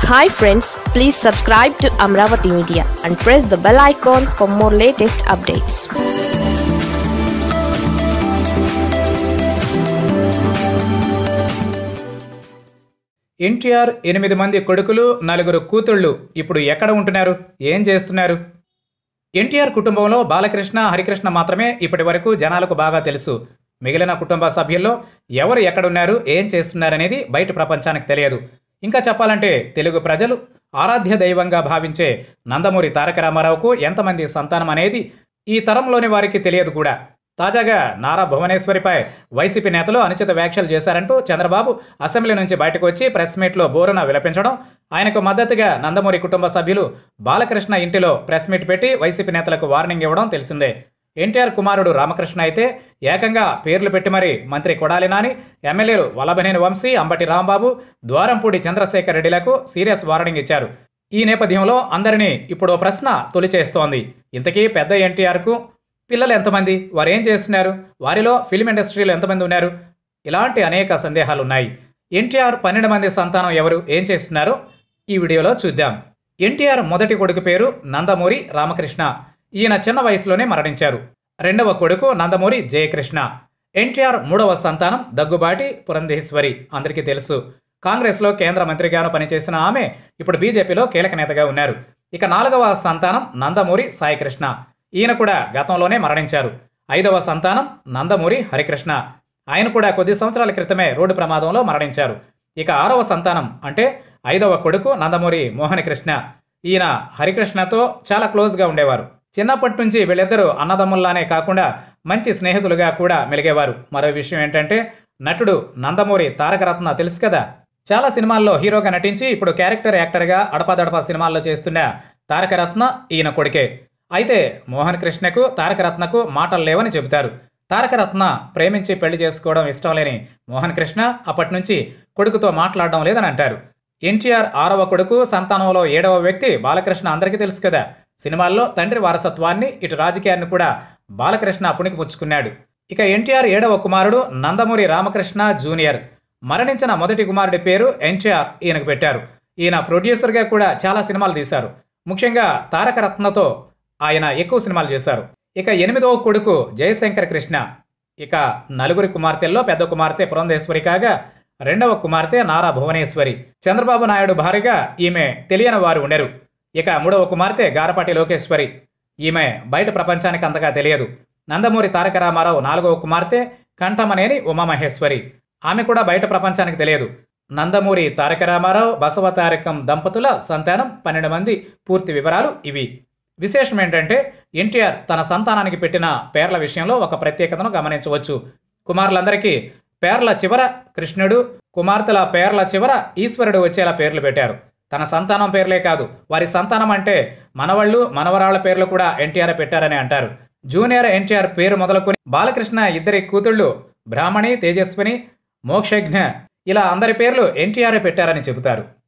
hi friends please subscribe to Amaravati media and press the bell icon for more latest updates NTR ఎనిమిది మంది కొడుకులు నలుగురు కూతుళ్ళు ఇప్పుడు ఎక్కడ ఉంటున్నారు ఏం చేస్తున్నారు ఎన్టీఆర్ కుటుంబంలో బాలకృష్ణ హరికృష్ణ మాత్రమే ఇప్పటి వరకు జనాలకు బాగా తెలుసు మిగిలిన కుటుంబ సభ్యుల్లో ఎవరు ఎక్కడున్నారు ఏం చేస్తున్నారనేది బయట ప్రపంచానికి తెలియదు ఇంకా చెప్పాలంటే తెలుగు ప్రజలు ఆరాధ్య దైవంగా భావించే నందమూరి తారక రామారావుకు ఎంతమంది సంతానం అనేది ఈ తరంలోని వారికి తెలియదు కూడా తాజాగా నారా భువనేశ్వరిపై వైసీపీ నేతలు అనుచిత వ్యాఖ్యలు చేశారంటూ చంద్రబాబు అసెంబ్లీ నుంచి బయటకు వచ్చి ప్రెస్ మీట్లో బోరున విలపించడం ఆయనకు మద్దతుగా నందమూరి కుటుంబ సభ్యులు బాలకృష్ణ ఇంటిలో ప్రెస్ మీట్ పెట్టి వైసీపీ నేతలకు వార్నింగ్ ఇవ్వడం తెలిసిందే ఎన్టీఆర్ కుమారుడు రామకృష్ణ అయితే ఏకంగా పేర్లు పెట్టి మరీ మంత్రి కొడాలి నాని ఎమ్మెల్యేలు వల్లభనేని వంశీ అంబటి రాంబాబు ద్వారంపూడి చంద్రశేఖర్ రెడ్డిలకు సీరియస్ వార్నింగ్ ఇచ్చారు ఈ నేపథ్యంలో అందరినీ ఇప్పుడు ఓ ప్రశ్న తొలిచేస్తోంది ఇంతకీ పెద్ద ఎన్టీఆర్కు పిల్లలు ఎంతమంది వారు ఏం చేస్తున్నారు వారిలో ఫిల్మ్ ఇండస్ట్రీలో ఎంతమంది ఉన్నారు ఇలాంటి అనేక సందేహాలు ఉన్నాయి ఎన్టీఆర్ పన్నెండు మంది సంతానం ఎవరు ఏం చేస్తున్నారు ఈ వీడియోలో చూద్దాం ఎన్టీఆర్ మొదటి కొడుకు పేరు నందమూరి రామకృష్ణ ఈయన చిన్న వయసులోనే మరణించారు రెండవ కొడుకు నందమూరి జయకృష్ణ ఎన్టీఆర్ మూడవ సంతానం దగ్గుబాటి పురంధేశ్వరి అందరికీ తెలుసు కాంగ్రెస్లో కేంద్ర మంత్రిగాను పనిచేసిన ఆమె ఇప్పుడు బీజేపీలో కీలక నేతగా ఉన్నారు ఇక నాలుగవ సంతానం నందమూరి సాయికృష్ణ ఈయన కూడా గతంలోనే మరణించారు ఐదవ సంతానం నందమూరి హరికృష్ణ ఆయన కూడా కొద్ది సంవత్సరాల క్రితమే రోడ్డు ప్రమాదంలో మరణించారు ఇక ఆరవ సంతానం అంటే ఐదవ కొడుకు నందమూరి మోహనకృష్ణ ఈయన హరికృష్ణతో చాలా క్లోజ్గా ఉండేవారు చిన్నప్పటి నుంచి వీళ్ళిద్దరూ అన్నదమ్ముల్లానే కాకుండా మంచి స్నేహితులుగా కూడా మెలిగేవారు మరో విషయం ఏంటంటే నటుడు నందమూరి తారకరత్న తెలుసు కదా చాలా సినిమాల్లో హీరోగా నటించి ఇప్పుడు క్యారెక్టర్ యాక్టర్గా అడపాదడపా సినిమాల్లో చేస్తున్న తారకరత్న ఈయన కొడుకే అయితే మోహన్ కృష్ణకు తారకరత్నకు మాటలు లేవని చెబుతారు తారకరత్న ప్రేమించి పెళ్లి చేసుకోవడం ఇష్టం లేని మోహన్ కృష్ణ అప్పటి నుంచి కొడుకుతో మాట్లాడడం లేదని అంటారు ఎన్టీఆర్ ఆరవ కొడుకు సంతానంలో ఏడవ వ్యక్తి బాలకృష్ణ అందరికీ తెలుసు కదా సినిమాల్లో తండ్రి వారసత్వాన్ని ఇటు రాజకీయాన్ని కూడా బాలకృష్ణ పుణికి పుచ్చుకున్నాడు ఇక ఎన్టీఆర్ ఏడవ కుమారుడు నందమూరి రామకృష్ణ జూనియర్ మరణించిన మొదటి కుమారుడి పేరు ఎన్టీఆర్ ఈయనకు పెట్టారు ఈయన ప్రొడ్యూసర్గా కూడా చాలా సినిమాలు తీశారు ముఖ్యంగా తారకరత్నతో ఆయన ఎక్కువ సినిమాలు చేశారు ఇక ఎనిమిదవ కొడుకు జయశంకర్ కృష్ణ ఇక నలుగురి కుమార్తెల్లో పెద్ద కుమార్తె పురంధేశ్వరి కాగా రెండవ కుమార్తె నారా భువనేశ్వరి చంద్రబాబు నాయుడు భార్యగా ఈమె తెలియని వారు ఉండరు ఇక మూడవ కుమార్తె గారపాటి లోకేశ్వరి ఈమె బయట ప్రపంచానికి అంతగా తెలియదు నందమూరి తారక రామారావు నాలుగవ కుమార్తె కంఠమనేని ఉమామహేశ్వరి ఆమె కూడా బయట ప్రపంచానికి తెలియదు నందమూరి తారక రామారావు బసవ తారకం దంపతుల సంతానం పన్నెండు మంది పూర్తి వివరాలు ఇవి విశేషం ఏంటంటే ఎన్టీఆర్ తన సంతానానికి పెట్టిన పేర్ల విషయంలో ఒక ప్రత్యేకతను గమనించవచ్చు కుమారులందరికీ పేర్ల చివర కృష్ణుడు కుమార్తెల పేర్ల చివర ఈశ్వరుడు వచ్చేలా పేర్లు పెట్టారు తన సంతానం పేర్లే కాదు వారి సంతానం అంటే మనవళ్ళు మనవరాళ్ల పేర్లు కూడా ఎన్టీఆర్ పెట్టారని అంటారు జూనియర్ ఎన్టీఆర్ పేరు మొదలుకొని బాలకృష్ణ ఇద్దరి కూతుళ్ళు బ్రాహ్మణి తేజస్విని మోక్షజ్ఞ ఇలా అందరి పేర్లు ఎన్టీఆర్ పెట్టారని చెబుతారు